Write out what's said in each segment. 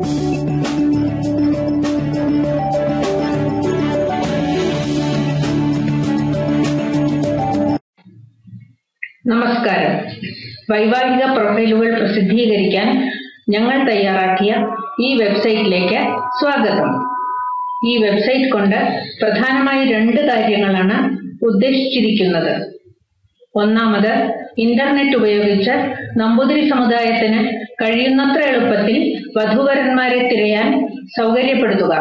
നമസ്കാരം വൈവാഹിക പ്രൊഫൈലുകൾ പ്രസിദ്ധീകരിക്കാൻ ഞങ്ങൾ തയ്യാറാക്കിയ ഈ വെബ്സൈറ്റിലേക്ക് സ്വാഗതം ഈ വെബ്സൈറ്റ് കൊണ്ട് പ്രധാനമായി രണ്ട് കാര്യങ്ങളാണ് ഉദ്ദേശിച്ചിരിക്കുന്നത് ഒന്നാമത് ഇന്റർനെറ്റ് ഉപയോഗിച്ച് നമ്പൂതിരി സമുദായത്തിന് കഴിയുന്നത്ര എളുപ്പത്തിൽ വധൂവരന്മാരെ തിരയാൻ സൗകര്യപ്പെടുത്തുക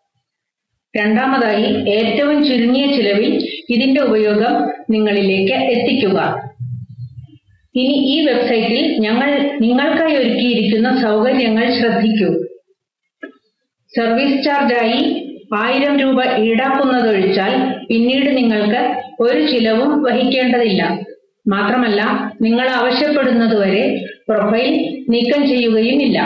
രണ്ടാമതായി ഏറ്റവും ചുരുങ്ങിയ ചിലവിൽ ഇതിന്റെ ഉപയോഗം നിങ്ങളിലേക്ക് എത്തിക്കുക ഇനി ഈ വെബ്സൈറ്റിൽ ഞങ്ങൾ നിങ്ങൾക്കായി ഒരുക്കിയിരിക്കുന്ന സൗകര്യങ്ങൾ ശ്രദ്ധിക്കൂ സർവീസ് ചാർജായി ആയിരം രൂപ ഈടാക്കുന്നതൊഴിച്ചാൽ പിന്നീട് നിങ്ങൾക്ക് ഒരു ചിലവും വഹിക്കേണ്ടതില്ല മാത്രമല്ല നിങ്ങൾ ആവശ്യപ്പെടുന്നതുവരെ പ്രൊഫൈൽ നീക്കം ചെയ്യുകയുമില്ല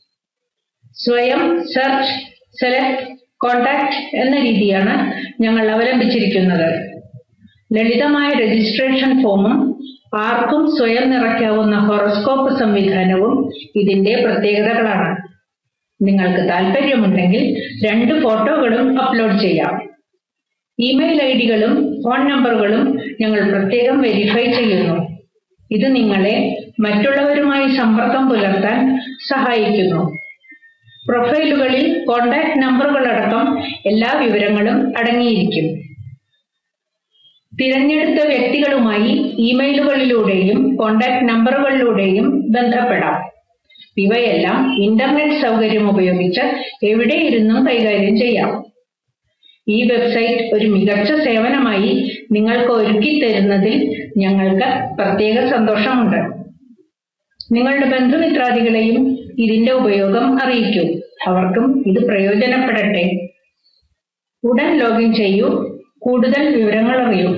സ്വയം സെർച്ച് സെലക്ട് കോണ്ടാക്ട് എന്ന രീതിയാണ് ഞങ്ങൾ അവലംബിച്ചിരിക്കുന്നത് ലളിതമായ രജിസ്ട്രേഷൻ ഫോമും ആർക്കും സ്വയം നിറയ്ക്കാവുന്ന ഹൊറോസ്കോപ്പ് സംവിധാനവും ഇതിന്റെ പ്രത്യേകതകളാണ് നിങ്ങൾക്ക് താല്പര്യമുണ്ടെങ്കിൽ രണ്ട് ഫോട്ടോകളും അപ്ലോഡ് ചെയ്യാം ഇമെയിൽ ഐ ഡികളും ഫോൺ നമ്പറുകളും ഞങ്ങൾ പ്രത്യേകം വെരിഫൈ ചെയ്യുന്നു ഇത് നിങ്ങളെ മറ്റുള്ളവരുമായി സമ്പർക്കം പുലർത്താൻ സഹായിക്കുന്നു പ്രൊഫൈലുകളിൽ കോണ്ടാക്ട് നമ്പറുകളടക്കം എല്ലാ വിവരങ്ങളും അടങ്ങിയിരിക്കും തിരഞ്ഞെടുത്ത വ്യക്തികളുമായി ഇമെയിലുകളിലൂടെയും കോണ്ടാക്ട് നമ്പറുകളിലൂടെയും ബന്ധപ്പെടാം ഇവയെല്ലാം ഇന്റർനെറ്റ് സൗകര്യം ഉപയോഗിച്ച് എവിടെയിരുന്നും കൈകാര്യം ചെയ്യാം ഈ വെബ്സൈറ്റ് ഒരു മികച്ച സേവനമായി നിങ്ങൾക്ക് ഒരുക്കി തരുന്നതിൽ ഞങ്ങൾക്ക് പ്രത്യേക സന്തോഷമുണ്ട് നിങ്ങളുടെ ബന്ധുമിത്രാദികളെയും ഇതിന്റെ ഉപയോഗം അറിയിക്കൂ അവർക്കും ഇത് പ്രയോജനപ്പെടട്ടെ ഉടൻ ലോഗിൻ ചെയ്യൂ കൂടുതൽ വിവരങ്ങൾ അറിയൂ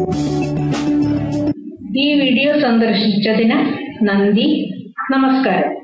ഈ വീഡിയോ സന്ദർശിച്ചതിന് നന്ദി നമസ്കാരം